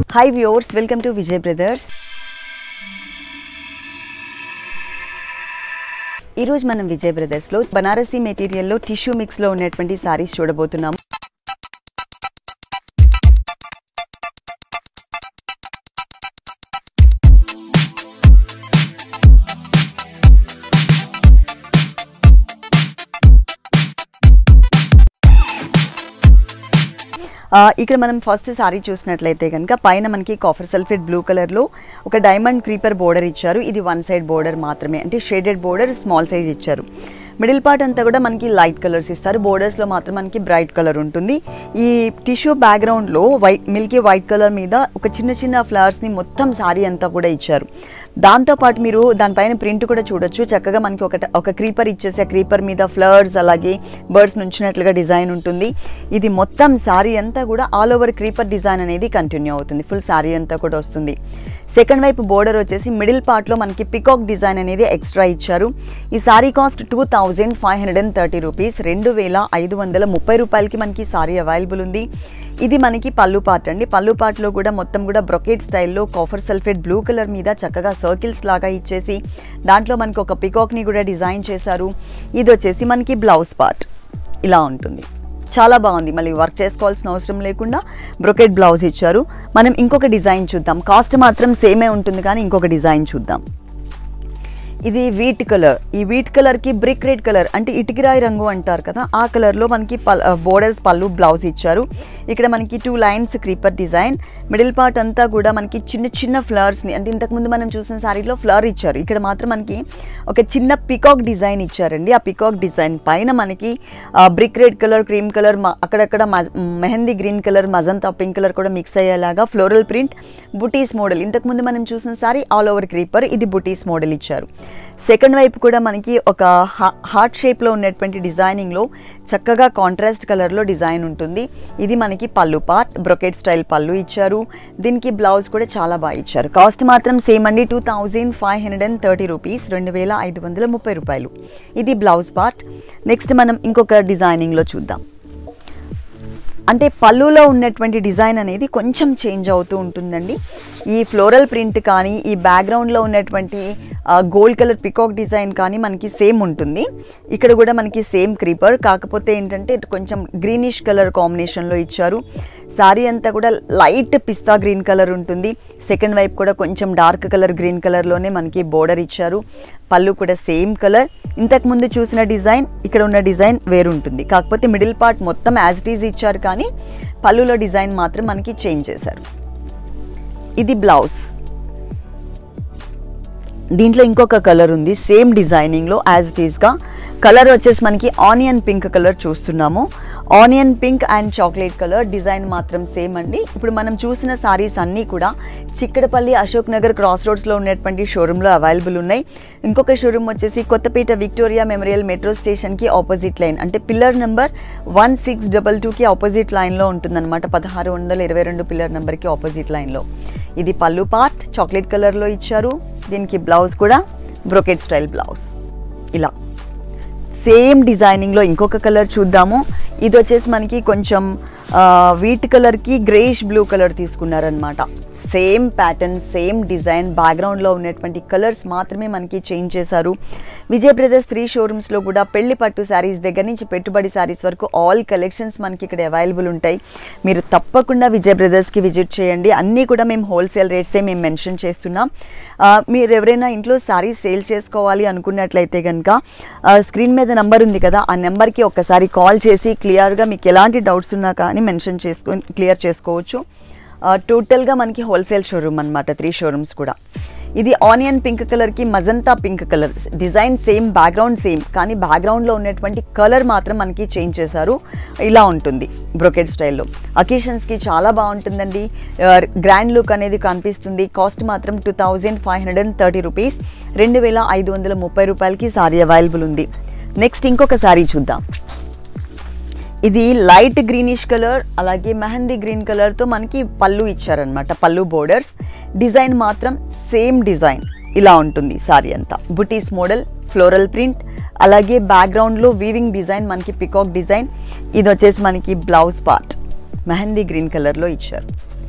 hi viewers welcome to Vijay brothers ఈరోజు మనం విజయ్ బ్రదర్స్లో బనారసీ మెటీరియల్లో టిష్యూ మిక్స్లో ఉన్నటువంటి సారీస్ చూడబోతున్నాం ఆ, ఇక్కడ మనం ఫస్ట్ సారీ చూసినట్లయితే కనుక పైన మనకి కాఫర్ సల్ఫేట్ బ్లూ కలర్లో ఒక డైమండ్ క్రీపర్ బోర్డర్ ఇచ్చారు ఇది వన్ సైడ్ బోర్డర్ మాత్రమే అంటే షేడెడ్ బోర్డర్ స్మాల్ సైజ్ ఇచ్చారు మిడిల్ పార్ట్ అంతా కూడా మనకి లైట్ కలర్స్ ఇస్తారు బోర్డర్స్లో మాత్రం మనకి బ్రైట్ కలర్ ఉంటుంది ఈ టిష్యూ బ్యాక్గ్రౌండ్లో వైట్ మిల్కీ వైట్ కలర్ మీద ఒక చిన్న చిన్న ఫ్లవర్స్ని మొత్తం సారీ అంతా కూడా ఇచ్చారు దాంతోపాటు మీరు దానిపైన ప్రింట్ కూడా చూడొచ్చు చక్కగా మనకి ఒక ఒక క్రీపర్ ఇచ్చేసి ఆ క్రీపర్ మీద ఫ్లవర్స్ అలాగే బర్డ్స్ నుంచినట్లుగా డిజైన్ ఉంటుంది ఇది మొత్తం సారీ అంతా కూడా ఆల్ ఓవర్ క్రీపర్ డిజైన్ అనేది కంటిన్యూ అవుతుంది ఫుల్ సారీ అంతా కూడా వస్తుంది సెకండ్ వైపు బోర్డర్ వచ్చేసి మిడిల్ పార్ట్లో మనకి పికాక్ డిజైన్ అనేది ఎక్స్ట్రా ఇచ్చారు ఈ sari cost two thousand five hundred and thirty rupees రెండు వేల ఐదు వందల ముప్పై రూపాయలకి మనకి సారీ అవైలబుల్ ఉంది ఇది మనకి పళ్ళు పార్ట్ అండి పళ్ళు పార్ట్లో కూడా మొత్తం కూడా బ్రొకెట్ స్టైల్లో కాఫర్ సల్ఫేట్ బ్లూ కలర్ మీద చక్కగా సర్కిల్స్ లాగా ఇచ్చేసి దాంట్లో మనకి ఒక పికాక్ని కూడా డిజైన్ చేశారు ఇది వచ్చేసి మనకి బ్లౌజ్ పార్ట్ ఇలా ఉంటుంది చాలా బాగుంది మళ్ళీ వర్క్ చేసుకోవాల్సిన అవసరం లేకుండా బ్రొకెట్ బ్లౌజ్ ఇచ్చారు మనం ఇంకొక డిజైన్ చూద్దాం కాస్ట్ మాత్రం సేమే ఉంటుంది కానీ ఇంకొక డిజైన్ చూద్దాం ఇది వీట్ కలర్ ఈ వీట్ కలర్కి బ్రిక్ రెడ్ కలర్ అంటే ఇటుకిరాయి రంగు అంటారు కదా ఆ కలర్లో మనకి పల్ బోర్డర్స్ పళ్ళు బ్లౌజ్ ఇచ్చారు ఇక్కడ మనకి two lines creeper design middle part అంతా కూడా మనకి చిన్న చిన్న ఫ్లవర్స్ని అంటే ఇంతకుముందు మనం చూసిన శారీలో ఫ్లవర్ ఇచ్చారు ఇక్కడ మాత్రం మనకి ఒక చిన్న పికాక్ డిజైన్ ఇచ్చారండి ఆ పికాక్ డిజైన్ పైన మనకి brick red colour cream colour అక్కడక్కడ mehndi green colour magenta pink colour కూడా మిక్స్ అయ్యేలాగా ఫ్లోరల్ ప్రింట్ బుటీస్ మోడల్ ఇంతకుముందు మనం చూసిన సారీ ఆల్ ఓవర్ క్రీపర్ ఇది బుటీస్ మోడల్ ఇచ్చారు సెకండ్ వైపు కూడా మనకి ఒక హార్ట్ షేప్లో ఉన్నటువంటి డిజైనింగ్లో చక్కగా కాంట్రాస్ట్ కలర్లో డిజైన్ ఉంటుంది ఇది మనకి పళ్ళు పార్ట్ బ్రొకెట్ స్టైల్ పళ్ళు ఇచ్చారు దీనికి బ్లౌజ్ కూడా చాలా బాగా ఇచ్చారు కాస్ట్ మాత్రం సేమ్ అండి two thousand five hundred and thirty rupees రెండు వేల ఐదు వందల ముప్పై రూపాయలు ఇది బ్లౌజ్ పార్ట్ నెక్స్ట్ మనం ఇంకొక డిజైనింగ్లో చూద్దాం అంటే పళ్ళులో ఉన్నటువంటి డిజైన్ అనేది కొంచెం చేంజ్ అవుతూ ఉంటుందండి ఈ ఫ్లోరల్ ప్రింట్ కానీ ఈ బ్యాక్గ్రౌండ్లో ఉన్నటువంటి గోల్డ్ కలర్ పికాక్ డిజైన్ కానీ మనకి సేమ్ ఉంటుంది ఇక్కడ కూడా మనకి సేమ్ క్రీపర్ కాకపోతే ఏంటంటే కొంచెం గ్రీనిష్ కలర్ కాంబినేషన్లో ఇచ్చారు సారీ అంతా కూడా లైట్ పిస్తా గ్రీన్ కలర్ ఉంటుంది సెకండ్ వైపు కూడా కొంచెం డార్క్ కలర్ గ్రీన్ కలర్లోనే మనకి బోర్డర్ ఇచ్చారు పళ్ళు కూడా సేమ్ కలర్ ఇంతకుముందు చూసిన డిజైన్ ఇక్కడ ఉన్న డిజైన్ వేరుంటుంది కాకపోతే మిడిల్ పార్ట్ మొత్తం యాజ్ ఇట్ ఈజ్ ఇచ్చారు కానీ పళ్ళులో డిజైన్ మాత్రం మనకి చేంజ్ చేశారు ఇది బ్లౌజ్ దీంట్లో ఇంకొక కలర్ ఉంది సేమ్ డిజైనింగ్లో యాజ్ ఇట్ ఈస్గా కలర్ వచ్చేసి మనకి ఆనియన్ పింక్ కలర్ చూస్తున్నాము onion pink and chocolate colour design మాత్రం సేమ్ అండి ఇప్పుడు మనం చూసిన సారీస్ అన్నీ కూడా చిక్కడపల్లి అశోక్ నగర్ క్రాస్ రోడ్స్లో ఉన్నటువంటి షోరూంలో అవైలబుల్ ఉన్నాయి ఇంకొక షోరూమ్ వచ్చేసి కొత్తపేట విక్టోరియా మెమోరియల్ మెట్రో స్టేషన్కి ఆపోజిట్ లైన్ అంటే pillar number one six double టూకి ఆపోజిట్ లైన్లో ఉంటుందన్నమాట పదహారు వందల ఇరవై రెండు పిల్లర్ నెంబర్కి ఆపోజిట్ లైన్లో ఇది పళ్ళు పార్ట్ చాక్లెట్ కలర్లో ఇచ్చారు దీనికి బ్లౌజ్ కూడా బ్రొకెట్ స్టైల్ బ్లౌజ్ ఇలా సేమ్ డిజైనింగ్లో ఇంకొక కలర్ చూద్దాము ఇది వచ్చేసి మనకి కొంచెం వీట్ కలర్కి గ్రేష్ బ్లూ కలర్ తీసుకున్నారనమాట సేమ్ ప్యాటర్న్ సేమ్ డిజైన్ బ్యాక్గ్రౌండ్లో ఉన్నటువంటి కలర్స్ మాత్రమే మనకి చేంజ్ చేశారు విజయ్ బ్రదర్స్ త్రీ షోరూమ్స్లో కూడా పెళ్లి పట్టు శారీస్ దగ్గర నుంచి పెట్టుబడి శారీస్ వరకు ఆల్ కలెక్షన్స్ మనకి ఇక్కడ అవైలబుల్ ఉంటాయి మీరు తప్పకుండా విజయ్ బ్రదర్స్కి విజిట్ చేయండి అన్నీ కూడా మేము హోల్సేల్ రేట్సే మేము మెన్షన్ చేస్తున్నాం ఆ, మీరు ఎవరైనా ఇంట్లో శారీస్ సేల్ చేసుకోవాలి అనుకున్నట్లయితే కనుక స్క్రీన్ మీద నెంబర్ ఉంది కదా ఆ నెంబర్కి ఒక్కసారి కాల్ చేసి క్లియర్గా మీకు ఎలాంటి డౌట్స్ ఉన్నా కానీ మెన్షన్ చేసుకొని క్లియర్ చేసుకోవచ్చు టోటల్గా మనకి హోల్సేల్ షోరూమ్ అనమాట త్రీ షోరూమ్స్ కూడా ఇది ఆనియన్ పింక్ కలర్కి magenta pink colour design same background same కానీ బ్యాక్గ్రౌండ్లో ఉన్నటువంటి కలర్ మాత్రం మనకి చేంజ్ చేశారు ఇలా ఉంటుంది బ్రొకెట్ స్టైల్లో అకేషన్స్కి చాలా బాగుంటుందండి గ్రాండ్ లుక్ అనేది కనిపిస్తుంది కాస్ట్ మాత్రం two thousand five hundred and thirty rupees రెండు వేల ఐదు వందల ముప్పై రూపాయలకి సారీ అవైలబుల్ ఉంది నెక్స్ట్ ఇంకొక సారీ చూద్దాం ఇది లైట్ గ్రీనిష్ కలర్ అలాగే మెహందీ గ్రీన్ కలర్తో మనకి పళ్ళు ఇచ్చారనమాట పళ్ళు బోర్డర్స్ డిజైన్ మాత్రం సేమ్ డిజైన్ ఇలా ఉంటుంది సారీ అంతా బుటీస్ మోడల్ ఫ్లోరల్ ప్రింట్ అలాగే బ్యాక్గ్రౌండ్లో వీవింగ్ డిజైన్ మనకి పికాక్ డిజైన్ ఇది వచ్చేసి మనకి బ్లౌజ్ పార్ట్ మెహందీ గ్రీన్ కలర్లో ఇచ్చారు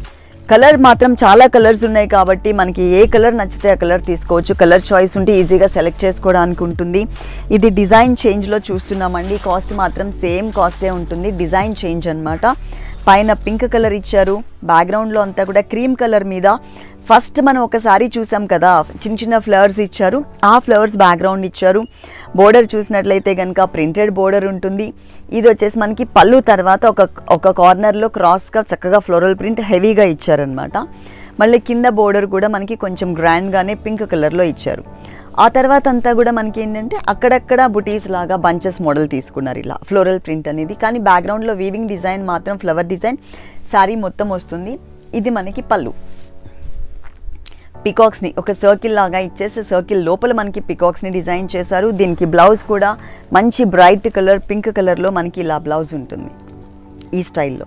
కలర్ మాత్రం చాలా కలర్స్ ఉన్నాయి కాబట్టి మనకి ఏ కలర్ నచ్చితే ఆ కలర్ తీసుకోవచ్చు కలర్ చాయిస్ ఉంటే ఈజీగా సెలెక్ట్ చేసుకోవడానికి ఉంటుంది ఇది డిజైన్ చేంజ్లో చూస్తున్నామండి కాస్ట్ మాత్రం సేమ్ కాస్టే ఉంటుంది డిజైన్ చేంజ్ అన్నమాట పైన పింక్ కలర్ ఇచ్చారు బ్యాక్గ్రౌండ్లో అంతా కూడా క్రీమ్ కలర్ మీద ఫస్ట్ మనం ఒకసారి చూసాం కదా చిన్న చిన్న ఫ్లవర్స్ ఇచ్చారు ఆ ఫ్లవర్స్ బ్యాక్గ్రౌండ్ ఇచ్చారు బోర్డర్ చూసినట్లయితే కనుక ప్రింటెడ్ బోర్డర్ ఉంటుంది ఇది వచ్చేసి మనకి పళ్ళు తర్వాత ఒక ఒక కార్నర్లో క్రాస్గా చక్కగా ఫ్లోరల్ ప్రింట్ హెవీగా ఇచ్చారనమాట మళ్ళీ కింద బోర్డర్ కూడా మనకి కొంచెం గ్రాండ్గానే పింక్ కలర్లో ఇచ్చారు ఆ తర్వాత అంతా కూడా మనకి ఏంటంటే అక్కడక్కడ బుటీస్ లాగా బంచెస్ మోడల్ తీసుకున్నారు ఇలా ఫ్లోరల్ ప్రింట్ అనేది కానీ బ్యాక్గ్రౌండ్లో వీవింగ్ డిజైన్ మాత్రం ఫ్లవర్ డిజైన్ శారీ మొత్తం వస్తుంది ఇది మనకి పళ్ళు పికాక్స్ని ఒక సర్కిల్ లాగా ఇచ్చేసి సర్కిల్ లోపల మనకి పికాక్స్ని డిజైన్ చేశారు దీనికి బ్లౌజ్ కూడా మంచి బ్రైట్ కలర్ పింక్ కలర్లో మనకి ఇలా బ్లౌజ్ ఉంటుంది ఈ స్టైల్లో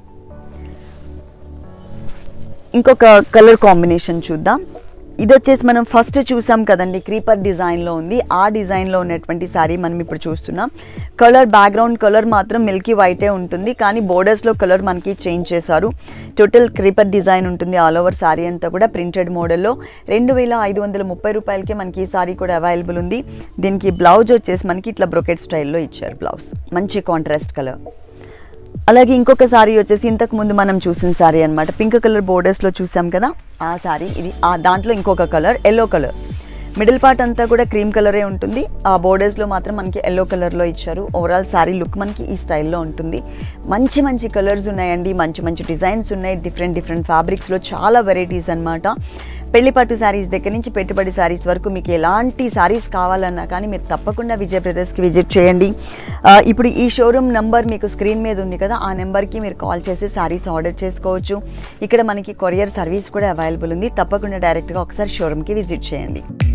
ఇంకొక కలర్ కాంబినేషన్ చూద్దాం ఇది వచ్చేసి మనం ఫస్ట్ చూసాం కదండి క్రీపర్ డిజైన్లో ఉంది ఆ డిజైన్లో ఉన్నటువంటి శారీ మనం ఇప్పుడు చూస్తున్నాం కలర్ బ్యాక్గ్రౌండ్ కలర్ మాత్రం మిల్కీ వైటే ఉంటుంది కానీ బోర్డర్స్లో కలర్ మనకి చేంజ్ చేశారు టోటల్ క్రీపర్ డిజైన్ ఉంటుంది ఆల్ ఓవర్ శారీ అంతా కూడా ప్రింటెడ్ మోడల్లో రెండు వేల ఐదు వందల ముప్పై రూపాయలకే మనకి ఈ శారీ కూడా అవైలబుల్ ఉంది దీనికి బ్లౌజ్ వచ్చేసి మనకి ఇట్లా బ్రొకెట్ స్టైల్లో ఇచ్చారు బ్లౌజ్ మంచి కాంట్రాస్ట్ కలర్ అలాగే ఇంకొక సారీ వచ్చేసి ఇంతకు ముందు మనం చూసిన సారీ అనమాట పింక్ కలర్ బోర్డర్స్లో చూసాం కదా ఆ సారీ ఇది ఆ దాంట్లో ఇంకొక colour yellow colour middle part అంతా కూడా క్రీమ్ కలరే ఉంటుంది ఆ బోర్డర్స్లో మాత్రం మనకి ఎల్లో కలర్లో ఇచ్చారు ఓవరాల్ శారీ లుక్ మనకి ఈ స్టైల్లో ఉంటుంది మంచి మంచి కలర్స్ ఉన్నాయండి మంచి మంచి డిజైన్స్ ఉన్నాయి డిఫరెంట్ డిఫరెంట్ ఫ్యాబ్రిక్స్లో చాలా వెరైటీస్ అన్నమాట పెళ్లి పట్టు శారీస్ దగ్గర నుంచి పెట్టుబడి శారీస్ వరకు మీకు ఎలాంటి శారీస్ కావాలన్నా కానీ మీరు తప్పకుండా విజయ్ బ్రదర్స్కి విజిట్ చేయండి ఆ, ఇప్పుడు ఈ షోరూమ్ నంబర్ మీకు స్క్రీన్ మీద ఉంది కదా ఆ నెంబర్కి మీరు కాల్ చేసి శారీస్ ఆర్డర్ చేసుకోవచ్చు ఇక్కడ మనకి కొరియర్ సర్వీస్ కూడా అవైలబుల్ ఉంది తప్పకుండా డైరెక్ట్గా ఒకసారి షోరూమ్కి విజిట్ చేయండి